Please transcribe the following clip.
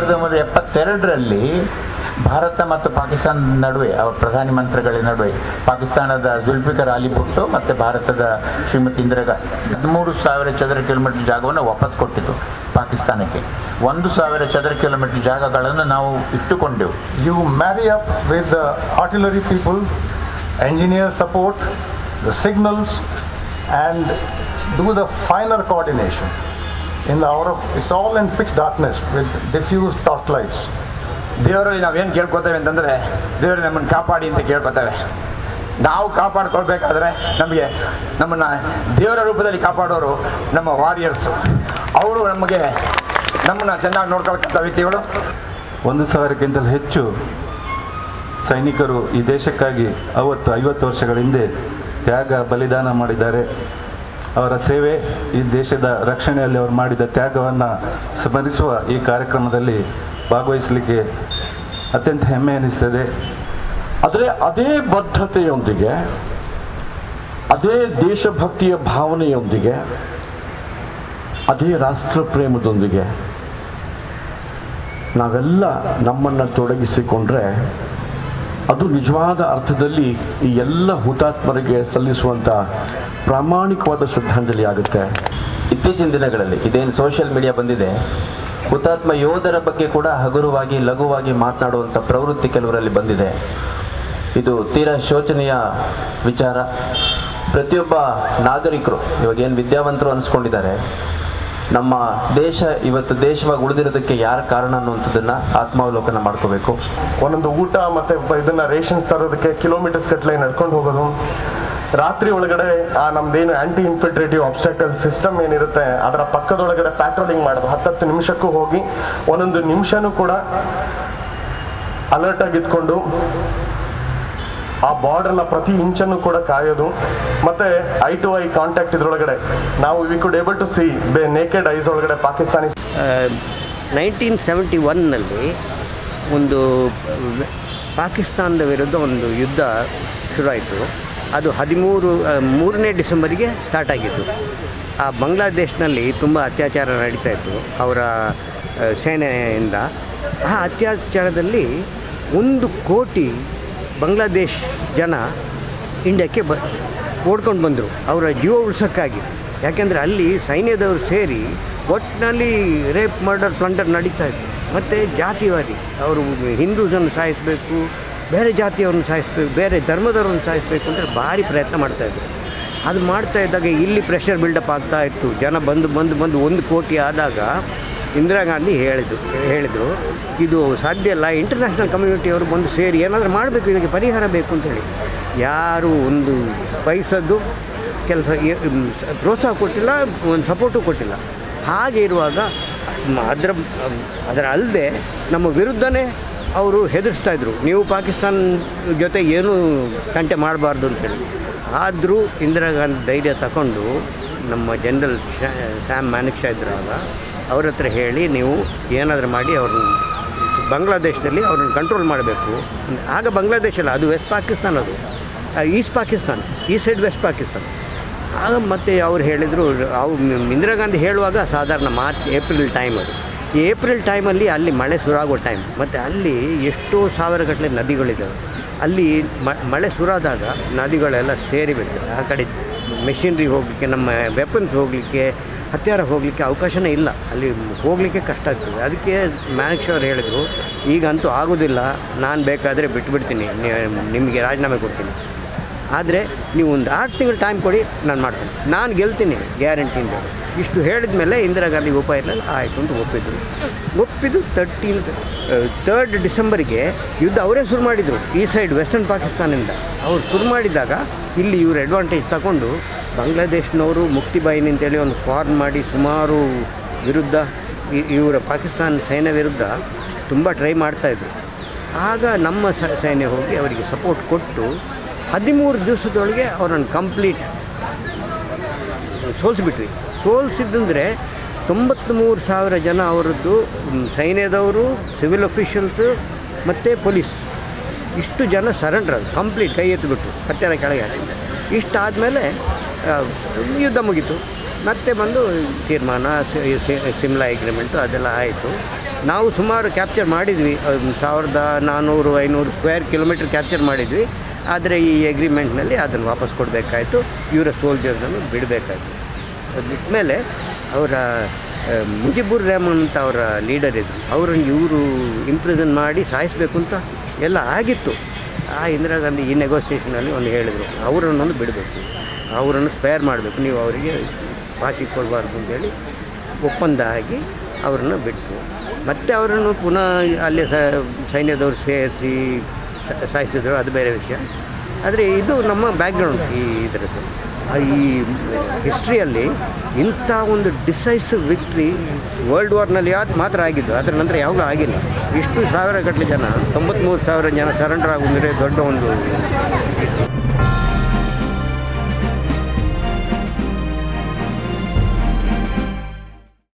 ಸಾವಿರದ ಒಂಬೈನೂರ ಎಪ್ಪತ್ತೆರಡರಲ್ಲಿ ಭಾರತ ಮತ್ತು ಪಾಕಿಸ್ತಾನದ ನಡುವೆ ಅವರ ಪ್ರಧಾನಿ ಮಂತ್ರಿಗಳ ನಡುವೆ ಪಾಕಿಸ್ತಾನದ ಜುಲ್ಫಿಕರ್ ಅಲಿ ಭುಟ್ಟೋ ಮತ್ತು ಭಾರತದ ಶ್ರೀಮತಿ ಇಂದಿರಾ ಗಾಂಧಿ ಹದಿಮೂರು ಸಾವಿರ ಚದರ ಕಿಲೋಮೀಟರ್ ಜಾಗವನ್ನು ವಾಪಸ್ ಕೊಟ್ಟಿತು ಪಾಕಿಸ್ತಾನಕ್ಕೆ ಒಂದು ಸಾವಿರ ಚದರ ಕಿಲೋಮೀಟರ್ ಜಾಗಗಳನ್ನು ನಾವು ಇಟ್ಟುಕೊಂಡೆವು You marry up with the artillery people, engineer support, the signals, and do the finer coordination. In the hour of, it's all in pitch darkness with diffused torchlights. ದೇವರಲ್ಲಿ ನಾವೇನು ಕೇಳ್ಕೊತೇವೆ ಅಂತಂದರೆ ದೇವರು ನಮ್ಮನ್ನು ಕಾಪಾಡಿ ಅಂತ ಕೇಳ್ಕೊತೇವೆ ನಾವು ಕಾಪಾಡ್ಕೊಳ್ಬೇಕಾದ್ರೆ ನಮಗೆ ನಮ್ಮನ್ನು ದೇವರ ರೂಪದಲ್ಲಿ ಕಾಪಾಡೋರು ನಮ್ಮ ವಾರಿಯರ್ಸ್ ಅವರು ನಮಗೆ ನಮ್ಮನ್ನು ಚೆನ್ನಾಗಿ ನೋಡ್ಕೊಳ್ತಕ್ಕಂಥ ವ್ಯಕ್ತಿಗಳು ಒಂದು ಸಾವಿರಕ್ಕಿಂತಲೂ ಹೆಚ್ಚು ಸೈನಿಕರು ಈ ದೇಶಕ್ಕಾಗಿ ಅವತ್ತು ಐವತ್ತು ವರ್ಷಗಳ ಹಿಂದೆ ತ್ಯಾಗ ಬಲಿದಾನ ಮಾಡಿದ್ದಾರೆ ಅವರ ಸೇವೆ ಈ ದೇಶದ ರಕ್ಷಣೆಯಲ್ಲಿ ಅವರು ಮಾಡಿದ ತ್ಯಾಗವನ್ನು ಸ್ಮರಿಸುವ ಈ ಕಾರ್ಯಕ್ರಮದಲ್ಲಿ ಭಾಗವಹಿಸಲಿಕ್ಕೆ ಅತ್ಯಂತ ಹೆಮ್ಮೆ ಅನಿಸ್ತದೆ ಆದರೆ ಅದೇ ಬದ್ಧತೆಯೊಂದಿಗೆ ಅದೇ ದೇಶಭಕ್ತಿಯ ಭಾವನೆಯೊಂದಿಗೆ ಅದೇ ರಾಷ್ಟ್ರ ಪ್ರೇಮದೊಂದಿಗೆ ನಾವೆಲ್ಲ ನಮ್ಮನ್ನು ತೊಡಗಿಸಿಕೊಂಡ್ರೆ ಅದು ನಿಜವಾದ ಅರ್ಥದಲ್ಲಿ ಈ ಎಲ್ಲ ಹುತಾತ್ಮರಿಗೆ ಸಲ್ಲಿಸುವಂಥ ಪ್ರಾಮಾಣಿಕವಾದ ಶ್ರದ್ಧಾಂಜಲಿ ಆಗುತ್ತೆ ಇತ್ತೀಚಿನ ದಿನಗಳಲ್ಲಿ ಇದೇನು ಸೋಷಿಯಲ್ ಮೀಡಿಯಾ ಬಂದಿದೆ ಹುತಾತ್ಮ ಯೋಧರ ಬಗ್ಗೆ ಕೂಡ ಹಗುರವಾಗಿ ಲಘುವಾಗಿ ಮಾತನಾಡುವಂಥ ಪ್ರವೃತ್ತಿ ಕೆಲವರಲ್ಲಿ ಬಂದಿದೆ ಇದು ತೀರಾ ಶೋಚನೀಯ ವಿಚಾರ ಪ್ರತಿಯೊಬ್ಬ ನಾಗರಿಕರು ಇವಾಗ ಏನು ವಿದ್ಯಾವಂತರು ಅನಿಸ್ಕೊಂಡಿದ್ದಾರೆ ನಮ್ಮ ದೇಶ ಇವತ್ತು ದೇಶವಾಗಿ ಉಳಿದಿರೋದಕ್ಕೆ ಯಾರ ಕಾರಣ ಅನ್ನುವಂಥದ್ದನ್ನ ಆತ್ಮಾವಲೋಕನ ಮಾಡ್ಕೋಬೇಕು ಒಂದೊಂದು ಊಟ ಮತ್ತೆ ಬ- ಇದನ್ನ ರೇಷನ್ಸ್ ತರೋದಕ್ಕೆ ಕಿಲೋಮೀಟರ್ಸ್ ಗಟ್ಟಲೆ ನಡ್ಕೊಂಡು ಹೋಗೋದು ರಾತ್ರಿ ಒಳಗಡೆ ಆ ನಮ್ದೇನು ಆಂಟಿ ಇನ್ಫಿಲ್ಟ್ರೇಟಿವ್ ಆಬ್ಸ್ಟಾಕಲ್ ಸಿಸ್ಟಮ್ ಏನಿರುತ್ತೆ ಅದರ ಪಕ್ಕದೊಳಗಡೆ ಪ್ಯಾಟ್ರೋಲಿಂಗ್ ಮಾಡೋದು ಹತ್ತತ್ತು ನಿಮಿಷಕ್ಕೂ ಹೋಗಿ ಒಂದೊಂದು ನಿಮಿಷನೂ ಕೂಡ ಅಲರ್ಟ್ ಆಗಿ ಇದ್ಕೊಂಡು ಆ ಬಾರ್ಡರ್ನ ಪ್ರತಿ ಇಂಚನ್ನು ಕೂಡ ಕಾಯೋದು ಮತ್ತೆ ಐ ಟು ಐ ಕಾಂಟ್ಯಾಕ್ಟ್ ಇದ್ರೊಳಗಡೆ ನಾವು we could able to see naked eyes ಒಳಗಡೆ ಪಾಕಿಸ್ತಾನಿ ನೈನ್ಟೀನ್ ಸೆವೆಂಟಿ ಒನ್ನಲ್ಲಿ ಒಂದು ವ- ಪಾಕಿಸ್ತಾನದ ವಿರುದ್ಧ ಒಂದು ಯುದ್ಧ ಶುರುವಾಯಿತು ಅದು ಹದಿಮೂರು ಆ, ಮೂರನೇ ಡಿಸೆಂಬರಿಗೆ ಸ್ಟಾರ್ಟ್ ಆಗಿತ್ತು ಆ ಬಾಂಗ್ಲಾದೇಶ್ನಲ್ಲಿ ತುಂಬ ಅತ್ಯಾಚಾರ ನಡೀತಾ ಇತ್ತು ಅವರ ಆ, ಸೇನೆಯಿಂದ ಆ ಅತ್ಯಾಚಾರದಲ್ಲಿ ಒಂದು ಕೋಟಿ ಬಾಂಗ್ಲಾದೇಶ್ ಜನ ಇಂಡಿಯಾಕ್ಕೆ ಬ ಓಡ್ಕೊಂಡು ಬಂದರು ಅವರ ಜೀವ ಉಳ್ಸೋಕ್ಕಾಗಿ ಯಾಕೆಂದರೆ ಅಲ್ಲಿ ಸೈನ್ಯದವರು ಸೇರಿ ಒಟ್ಟಿನಲ್ಲಿ ರೇಪ್ ಮರ್ಡರ್ ಪ್ಲಂಡರ್ ನಡೀತಾ ಇತ್ತು ಮತ್ತು ಜಾತಿವಾದಿ ಅವರು ಹಿಂದೂಸನ್ನು ಸಾಯಿಸಬೇಕು ಬೇರೆ ಜಾತಿಯವ್ರನ್ನ ಸಾಯಿಸಬೇಕು ಬೇರೆ ಧರ್ಮದವ್ರನ್ನ ಸಾಯಿಸಬೇಕು ಅಂದರೆ ಭಾರಿ ಪ್ರಯತ್ನ ಮಾಡ್ತಾಯಿದ್ರು ಅದು ಮಾಡ್ತಾ ಇದ್ದಾಗ ಇಲ್ಲಿ ಪ್ರೆಷರ್ ಬಿಲ್ಡಪ್ ಆಗ್ತಾ ಇತ್ತು ಜನ ಬಂದು ಬಂದು ಬಂದು ಒಂದು ಕೋಟಿ ಆದಾಗ ಇಂದಿರಾ ಗಾಂಧಿ ಹೇಳಿದ್ರು ಹೇಳಿದರು ಇದು ಸಾಧ್ಯ ಇಲ್ಲ ಇಂಟರ್ನ್ಯಾಷನಲ್ ಕಮ್ಯುನಿಟಿಯವರು ಬಂದು ಸೇರಿ ಏನಾದರೂ ಮಾಡಬೇಕು ಇದಕ್ಕೆ ಪರಿಹಾರ ಬೇಕು ಅಂತ ಹೇಳಿ ಯಾರು ಒಂದು ಪೈಸದ್ದು ಕೆಲಸ ಏ- ಮ್, ಸ- ಪ್ರೋತ್ಸಾಹ ಕೊಟ್ಟಿಲ್ಲ ಒಂದು ಸಪೋರ್ಟು ಕೊಟ್ಟಿಲ್ಲ ಹಾಗೆ ಇರುವಾಗ ಮ- ಅದರ ಅದರ ಅಲ್ಲದೆ ನಮ್ಮ ವಿರುದ್ಧನೇ ಅವರು ಹೆದರ್ಸ್ತಾ ಇದ್ರು ನೀವು ಪಾಕಿಸ್ತಾನ ಜೊತೆ ಏನೂ ತಂಟೆ ಮಾಡಬಾರ್ದು ಅಂತೇಳಿ ಆದರೂ ಇಂದಿರಾ ಗಾಂಧಿ ಧೈರ್ಯ ತಗೊಂಡು ನಮ್ಮ ಜನರಲ್ ಸ್ಯಾಮ್ ಮಾನಿಕ್ಷಾ ಇದ್ರಲ್ಲ ಅವ್ರ ಹತ್ರ ಹೇಳಿ ನೀವು ಏನಾದರೂ ಮಾಡಿ ಅವ್ರನ್ನ ಬಾಂಗ್ಲಾದೇಶದಲ್ಲಿ ಅವ್ರನ್ನ ಕಂಟ್ರೋಲ್ ಮಾಡಬೇಕು ಆಗ ಬಾಂಗ್ಲಾದೇಶ ಅಲ್ಲ ಅದು ವೆಸ್ಟ್ ಪಾಕಿಸ್ತಾನ ಅದು ಈಸ್ಟ್ ಪಾಕಿಸ್ತಾನ ಈ ಸೈಡ್ ವೆಸ್ಟ್ ಪಾಕಿಸ್ತಾನ ಆಗ ಮತ್ತೆ ಅವ್ರು ಹೇಳಿದರು ಅವು ಇಂದಿರಾ ಗಾಂಧಿ ಹೇಳುವಾಗ ಸಾಧಾರಣ ಮಾರ್ಚ್ ಏಪ್ರಿಲ್ ಟೈಮ್ ಅದು ಈ ಏಪ್ರಿಲ್ ಟೈಮಲ್ಲಿ ಅಲ್ಲಿ ಮಳೆ ಶುರುವಾಗೋ ಟೈಮ್ ಮತ್ತು ಅಲ್ಲಿ ಎಷ್ಟೋ ಸಾವಿರಗಟ್ಟಲೆ ನದಿಗಳಿದ್ದಾವೆ ಅಲ್ಲಿ ಮ- ಮಳೆ ಶುರುವಾದಾಗ ನದಿಗಳೆಲ್ಲ ಸೇರಿಬಿಡ್ತವೆ ಆ ಕಡೆ ಮೆಷಿನ್ರಿ ಹೋಗಲಿಕ್ಕೆ ನಮ್ಮ ವೆಪನ್ಸ್ ಹೋಗಲಿಕ್ಕೆ ಹತ್ಯಾರ ಹೋಗಲಿಕ್ಕೆ ಅವಕಾಶನೇ ಇಲ್ಲ ಅಲ್ಲಿ ಹೋಗಲಿಕ್ಕೆ ಕಷ್ಟ ಆಗ್ತದೆ ಅದಕ್ಕೆ ಮ್ಯಾನೇಕ್ಷ ಅವ್ರು ಹೇಳಿದರು ಈಗಂತೂ ಆಗೋದಿಲ್ಲ ನಾನು ಬೇಕಾದರೆ ಬಿಟ್ಬಿಡ್ತೀನಿ ನಿ- ನಿಮಗೆ ರಾಜೀನಾಮೆ ಕೊಡ್ತೀನಿ ಆದರೆ ನೀವು ಒಂದು ಆರು ತಿಂಗಳು ಟೈಮ್ ಕೊಡಿ ನಾನು ಮಾಡ್ತೀನಿ ನಾನು ಗೆಲ್ತೀನಿ ಗ್ಯಾರಂಟಿಯಿಂದ ಇಷ್ಟು ಹೇಳಿದ ಮೇಲೆ ಇಂದಿರಾ ಗಾಂಧಿ ಉಪಾಯ ಇರಲಿಲ್ಲ ಆಯಿತು ಅಂತ ಒಪ್ಪಿದ್ರು ಒಪ್ಪಿದ್ದು ತರ್ಟೀನ್ತ್ ತರ್ಡ್ ಡಿಸೆಂಬರ್ಗೆ ಯುದ್ಧ ಅವರೇ ಶುರು ಮಾಡಿದರು ಈ ಸೈಡ್ ವೆಸ್ಟರ್ನ್ ಪಾಕಿಸ್ತಾನದಿಂದ ಅವ್ರು ಶುರು ಮಾಡಿದಾಗ ಇಲ್ಲಿ ಇವರು ಅಡ್ವಾಂಟೇಜ್ ತಗೊಂಡು ಬಾಂಗ್ಲಾದೇಶ್ನವರು ಮುಕ್ತಿಬಾಯಿನಿ ಅಂತೇಳಿ ಒಂದು ಫಾರ್ಮ್ ಮಾಡಿ ಸುಮಾರು ವಿರುದ್ಧ ಇ- ಇವರ ಪಾಕಿಸ್ತಾನ ಸೈನ್ಯ ವಿರುದ್ಧ ತುಂಬ ಟ್ರೈ ಮಾಡ್ತಾಯಿದ್ರು ಆಗ ನಮ್ಮ ಸ- ಸೈನ್ಯ ಹೋಗಿ ಅವರಿಗೆ ಸಪೋರ್ಟ್ ಕೊಟ್ಟು ಹದಿಮೂರು ದಿವಸದೊಳಗೆ ಅವರನ್ನು ಕಂಪ್ಲೀಟ್ ಸೋಲಿಸ್ಬಿಟ್ವಿ ಸೋಲಿಸಿದ್ದಂದರೆ ತೊಂಬತ್ತ್ಮೂರು ಸಾವಿರ ಜನ ಅವರದ್ದು ಮ್, ಸೈನ್ಯದವರು ಸಿವಿಲ್ ಅಫಿಷಿಯಲ್ಸು ಮತ್ತು ಪೊಲೀಸ್ ಇಷ್ಟು ಜನ ಸರೆಂಡ್ರ್ ಅದು ಕಂಪ್ಲೀಟ್ ಕೈ ಎತ್ತಿಬಿಟ್ಟು ಕತ್ತೆರ ಕೆಳಗೆ ಹಾಕಿ ಇಷ್ಟಾದಮೇಲೆ ಯುದ್ಧ ಮುಗೀತು ಮತ್ತೆ ಬಂದು ತೀರ್ಮಾನ ಸಿ- ಸಿ- ಸಿಮ್ಲಾ ಅಗ್ರಿಮೆಂಟು ಅದೆಲ್ಲ ಆಯಿತು ನಾವು ಸುಮಾರು ಕ್ಯಾಪ್ಚರ್ ಮಾಡಿದ್ವಿ ಒಂದು ಸಾವಿರದ ನಾನ್ನೂರು ಐನೂರು ಸ್ಕ್ವೇರ್ ಕಿಲೋಮೀಟರ್ ಕ್ಯಾಪ್ಚರ್ ಮಾಡಿದ್ವಿ ಆದರೆ ಈ ಅಗ್ರಿಮೆಂಟ್ನಲ್ಲಿ ಅದನ್ನು ವಾಪಸ್ ಕೊಡಬೇಕಾಯಿತು ಇವರ ಸೋಲ್ಜರ್ಸನ್ನು ಬಿಡಬೇಕಾಯಿತು ಅದು ಬಿಟ್ಟಮೇಲೆ ಅವರ ಆ, ಮುಜಿಬುರ್ ರೆಹಮಾನ್ ಅಂತ ಅವರ ಲೀಡರ್ ಇದ್ದರು ಅವರನ್ನು ಇವರು ಇಂಪ್ರಿಸನ್ ಮಾಡಿ ಸಾಯಿಸಬೇಕು ಅಂತ ಎಲ್ಲ ಆಗಿತ್ತು ಆ ಇಂದಿರಾ ಗಾಂಧಿ ಈ ನೆಗೋಸಿಯೇಷನಲ್ಲಿ ಒಂದು ಹೇಳಿದರು ಅವರನ್ನೊಂದು ಬಿಡಬೇಕು ಅವರನ್ನು ಸ್ಪೇರ್ ಮಾಡಬೇಕು ನೀವು ಅವರಿಗೆ ಪಾಚಿ ಕೊಡಬಾರ್ದು ಅಂತೇಳಿ ಒಪ್ಪಂದ ಆಗಿ ಅವರನ್ನು ಬಿಟ್ಟರು ಮತ್ತೆ ಅವರನ್ನು ಪುನಃ ಅಲ್ಲಿ ಸ ಸೈನ್ಯದವರು ಸೇರಿಸಿ ಸಾಯಿಸಿದ್ರು ಅದು ಬೇರೆ ವಿಷಯ ಆದರೆ ಇದು ನಮ್ಮ ಬ್ಯಾಕ್ಗ್ರೌಂಡ್ ಈ ಇದರದ್ದು ಆ ಈ ಹಿಸ್ಟ್ರಿಯಲ್ಲಿ ಇಂಥ ಒಂದು ಡಿಸೈಸಿವ್ ವಿಕ್ಟ್ರಿ ವರ್ಲ್ಡ್ ವಾರ್ನಲ್ಲಿ ಯಾವ್ದು ಮಾತ್ರ ಆಗಿದ್ದು ಅದರ ನಂತರ ಯಾವಾಗಲೂ ಆಗಿಲ್ಲ ಇಷ್ಟು ಸಾವಿರ ಗಟ್ಟಲೆ ಜನ ತೊಂಬತ್ತ್ಮೂರು ಸಾವಿರ ಜನ ಸರೆಂಡರ್ ಆಗುವಂದರೆ ದೊಡ್ಡ ಒಂದು